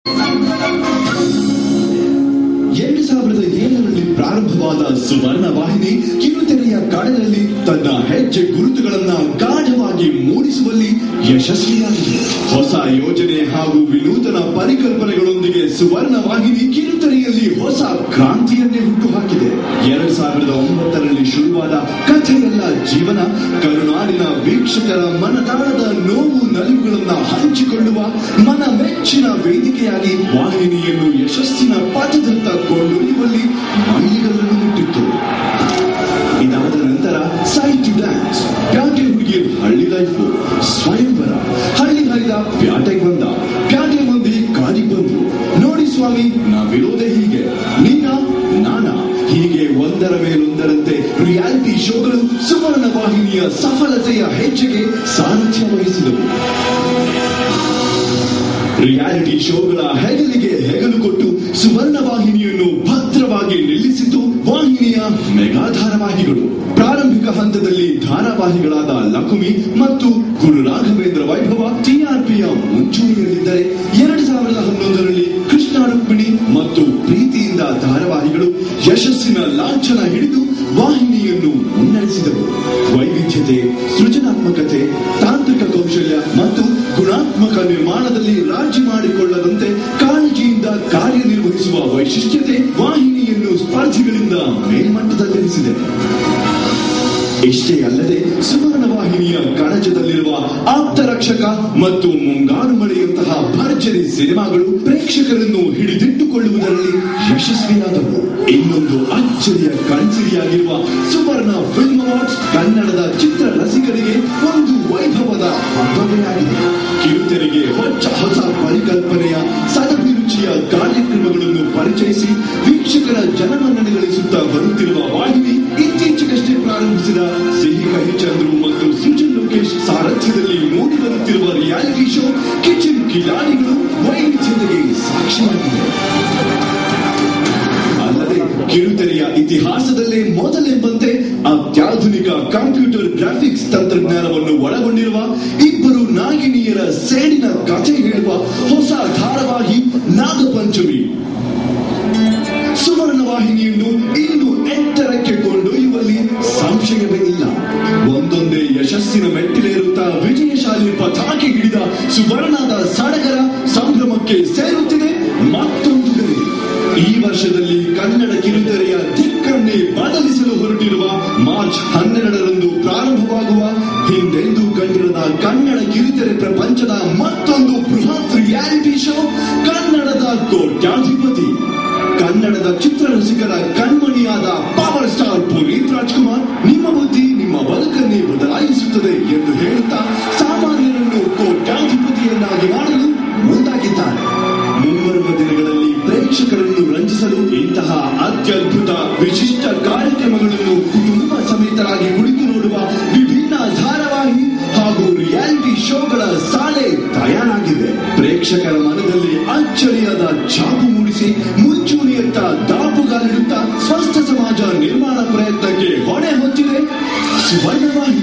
ಎರಡು ಸಾವಿರದ ಏಳರಲ್ಲಿ ಪ್ರಾರಂಭವಾದ ಸುವರ್ಣ ವಾಹಿನಿ ಕಿರುತೆರೆಯ ಕಾಡಿನಲ್ಲಿ ತನ್ನ ಹೆಜ್ಜೆ ಗುರುತುಗಳನ್ನ ಗಾಢವಾಗಿ ಮೂಡಿಸುವಲ್ಲಿ ಯಶಸ್ವಿಯಾಗಿದೆ ಹೊಸ ಯೋಜನೆ ಹಾಗೂ ವಿನೂತನ ಪರಿಕಲ್ಪನೆಗಳೊಂದಿಗೆ ಸುವರ್ಣ ವಾಹಿನಿ ಕಿರುತೆರೆಯಲ್ಲಿ ಹೊಸ ಕ್ರಾಂತಿಯನ್ನೇ ಹುಟ್ಟುಹಾಕಿದೆ ಎರಡ್ ಸಾವಿರದ ಒಂಬತ್ತರಲ್ಲಿ ಶುರುವಾದ ಕಥೆಯಲ್ಲ ಜೀವನ ಕರುನಾಡಿನ ವೀಕ್ಷಕರ ಮನದಾಳದ ನೋವು ನಲಿವುಗಳನ್ನ ಹಂಚಿಕೊಳ್ಳುವ ಮನ ಮೆಚ್ಚಿನ ವೇದಿಕೆಯಾಗಿ ವಾಹಿನಿಯನ್ನು ಯಶಸ್ಸಿನ ಪಥದತ್ತ ಕೊಂಡೊಯ್ಯುವಲ್ಲಿ ಮೈಲಿಗಲ್ಲನ್ನು ಮುಟ್ಟಿತ್ತು ಇದಾದ ನಂತರ ಸೈಡ್ ಟು ಡ್ಯಾನ್ಸ್ ಪ್ಯಾಟೆ ಹುಡುಗಿಯರು ಹಳ್ಳಿ ಲೈಫು ಸ್ವಯಂವರ ಹಳ್ಳಿ ಹರಿದ ಪ್ಯಾಟೆಗೆ ಬಂದ ಪ್ಯಾಟೆ ಮಂದಿ ಕಾಡಿಗೆ ಬಂದ್ರು ನೋಡಿ ಸ್ವಾಮಿ ನಾವಿರೋದೇ ಹೀಗೆ ನೀನಾ ನಾನಾ ಹೀಗೆ ಒಂದರ ಮೇಲೊಂದರಂತೆ ರಿಯಾಲಿಟಿ ಶೋಗಳು ಸುವರ್ಣ ವಾಹಿನಿಯ ಸಫಲತೆಯ ಹೆಜ್ಜೆಗೆ ಸಾರಥ್ಯ ವಹಿಸಿದವು ರಿಯಾಲಿಟಿ ಶೋಗಳ ಹೆಗಲಿಗೆ ಹೆಗಲು ಕೊಟ್ಟು ಸುವರ್ಣ ವಾಹಿನಿಯನ್ನು ಭದ್ರವಾಗಿ ನಿಲ್ಲಿಸಿತು ವಾಹಿನಿಯ ಮೆಗಾ ಧಾರಾವಾಹಿಗಳು ಪ್ರಾರಂಭಿಕ ಹಂತದಲ್ಲಿ ಧಾರಾವಾಹಿಗಳಾದ ಲಕುಮಿ ಮತ್ತು ಗುರು ರಾಘವೇಂದ್ರ ವೈಭವ ಟಿಆರ್ಪಿಯ ಮುಂಚೂಣಿಯಲ್ಲಿದ್ದರೆ ಎರಡ್ ಸಾವಿರದ ಹನ್ನೊಂದರಲ್ಲಿ ಕೃಷ್ಣ ರುಕ್ಮಿಣಿ ಮತ್ತು ಪ್ರೀತಿಯಿಂದ ಧಾರಾವಾಹಿಗಳು ಯಶಸ್ಸಿನ ಲಾಂಛನ ಹಿಡಿದು ವಾಹಿನಿಯನ್ನು ಮುನ್ನಡೆಸಿದವು ವೈವಿಧ್ಯತೆ ಸೃಜನಾತ್ಮಕತೆ ತಾಂತ್ರಿಕ ಕೌಶಲ್ಯ ಮತ್ತು ಗುಣಾತ್ಮಕ ನಿರ್ಮಾಣದಲ್ಲಿ ರಾಜಿ ಮಾಡಿಕೊಳ್ಳದಂತೆ ಕಾಳಜಿಯಿಂದ ಕಾರ್ಯನಿರ್ವಹಿಸುವ ವೈಶಿಷ್ಟ್ಯತೆ ವಾಹಿನಿಯನ್ನು ಸ್ಪರ್ಧಿಗಳಿಂದ ಮೇಲ್ಮಟ್ಟದಲ್ಲಿರಿಸಿದೆ ಇಷ್ಟೇ ಅಲ್ಲದೆ ಸುವರ್ಣ ವಾಹಿನಿಯ ಕಣಜದಲ್ಲಿರುವ ಆಪ್ತರಕ್ಷಕ ಮತ್ತು ಮುಂಗಾರು ಮಳೆಯಂತಹ ಭರ್ಜರಿ ಸಿನಿಮಾಗಳು ಪ್ರೇಕ್ಷಕರನ್ನು ಹಿಡಿದಿಟ್ಟುಕೊಳ್ಳುವುದರಲ್ಲಿ ಯಶಸ್ವಿಯಾದವು ಇನ್ನೊಂದು ಅಚ್ಚರಿಯ ಕಣ್ಸಿರಿಯಾಗಿರುವ ಸುವರ್ಣ ಫಿಲ್ಮ್ ಅವಾರ್ಡ್ಸ್ ಕನ್ನಡದ ಚಿತ್ರ ರಸಿಕರಿಗೆ ಒಂದು ವೈಭವದ ಹಬ್ಬವೇ ಆಗಿದೆ ಕಿರುತೆರೆಗೆ ಹೊಚ್ಚ ಹೊಸ ಪರಿಕಲ್ಪನೆಯ ಸದಭಿರುಚಿಯ ಕಾರ್ಯಕ್ರಮಗಳನ್ನು ಪರಿಚಯಿಸಿ ವೀಕ್ಷಕರ ಜನಮನ್ನಣೆ ಗಳಿಸುತ್ತಾ ಬರುತ್ತಿರುವ ವಾಹಿನಿ ಇತ್ತೀಚೆಗಷ್ಟೇ ಪ್ರಾರಂಭಿಸಿದ ಸಿಹಿ ಕಹಿ ಚಂದ್ರು ಮತ್ತು ಸುಜನ್ ಲೋಕೇಶ್ ಸಾರಥ್ಯದಲ್ಲಿ ಮೂಡಿ ಬರುತ್ತಿರುವ ರಿಯಾಲಿಟಿ ಶೋ ಕಿಚನ್ ಕಿಲಾಡಿಗಳು ವೈವಿಧ್ಯತೆಗೆ ಸಾಕ್ಷಿಯಾಗಿದೆ ಅಲ್ಲದೆ ಕಿರುತೆರೆಯ ಇತಿಹಾಸದಲ್ಲೇ ಮೊದಲೆಂಬಂತೆ ಅತ್ಯಾಧುನಿಕ ಕಂಪ್ಯೂಟರ್ ಗ್ರಾಫಿಕ್ಸ್ ತಂತ್ರಜ್ಞಾನವನ್ನು ಒಳಗೊಂಡಿರುವ ಇಬ್ಬರು ನಾಗಿನಿಯರ ಸೇಡಿನ ಕಥೆ ಹೇಳುವ ಹೊಸ ಧಾರಾವಾಹಿ ನಾಗಪಂಚಮಿ ಸುವರ್ಣ ವಾಹಿನಿಯನ್ನು ಇನ್ನು ಎತ್ತರಕ್ಕೆ ಕೊಂಡೊಯ್ಯುವಲ್ಲಿ ಸಂಶಯವೇ ಇಲ್ಲ ಒಂದೊಂದೇ ಯಶಸ್ಸಿನ ಮೆಟ್ಟಿಲೇರುತ್ತಾ ವಿಜಯಶಾಲಿ ಪತಾಕೆ ಹಿಡಿದ ಸುವರ್ಣದ ಸಡಗರ ಸಂಭ್ರಮಕ್ಕೆ ಸೇರುತ್ತಿದೆ ಮತ್ತೊಂದು ಗರಿ ಈ ವರ್ಷದಲ್ಲಿ ಕನ್ನಡ ಕಿರುತೆರೆಯ ದಿಕ್ಕನ್ನೇ ಬದಲಿಸಲು ಹೊರಟಿರುವ ಮಾರ್ಚ್ ಹನ್ನೆರಡರಂದು ಪ್ರಾರಂಭವಾಗುವ ಹಿಂದೆಂದೂ ಕಂಡಿರದ ಕನ್ನಡ ಕಿರುತೆರೆ ಪ್ರಪಂಚದ ಮತ್ತೊಂದು ಬೃಹತ್ ರಿಯಾಲಿಟಿ ಶೋ ಕನ್ನಡದ ಕೋಟ್ಯಾಧಿಪತಿ ಕನ್ನಡದ ಚಿತ್ರರಸಿಕರ ಕಣ್ಮಣಿಯಾದ ಪವರ್ ಸ್ಟಾರ್ ಪುನೀತ್ ರಾಜ್ಕುಮಾರ್ ನಿಮ್ಮ ಬುದ್ಧಿ ನಿಮ್ಮ ಬದುಕನ್ನೇ ಬದಲಾಯಿಸುತ್ತದೆ ಎಂದು ಹೇಳುತ್ತಾ ಸಾಮಾನ್ಯರನ್ನು ಕೋಟ್ಯಾಧಿಪತಿಯನ್ನಾಗಿ ಮಾಡಲು ಮುಂದಾಗಿದ್ದಾರೆ ಮುಂಬರುವ ದಿನಗಳಲ್ಲಿ ಪ್ರೇಕ್ಷಕರನ್ನು ರಂಜಿಸಲು ಇಂತಹ ಅತ್ಯದ್ಭುತ ವಿಶಿಷ್ಟ ಕಾರ್ಯಕ್ರಮಗಳನ್ನು ಕುಟುಂಬ ಸಮೇತರಾಗಿ ಕುಳಿತು ನೋಡುವ ವಿಭಿನ್ನ ಧಾರಾವಾಹಿ ಹಾಗೂ ರಿಯಾಲಿಟಿ ಶೋಗಳ ಸಾಲೆ ತಯಾರಾಗಿದೆ ಪ್ರೇಕ್ಷಕರ ಮನದಲ್ಲಿ ಅಚ್ಚರಿಯಾದ ಛಾಪು ಮೂಡಿಸಿ ಮುಂಚೂಣಿಯತ್ತ ದಾಪುಗಾಲಿಡುತ್ತಾ ಸ್ವಸ್ಥ ಸಮಾಜ ನಿರ್ಮಾಣ ಪ್ರಯತ್ನಕ್ಕೆ ಹೊಣೆ ಹೊತ್ತಿದೆ ಸುವರ್ಣವಾಹಿನಿ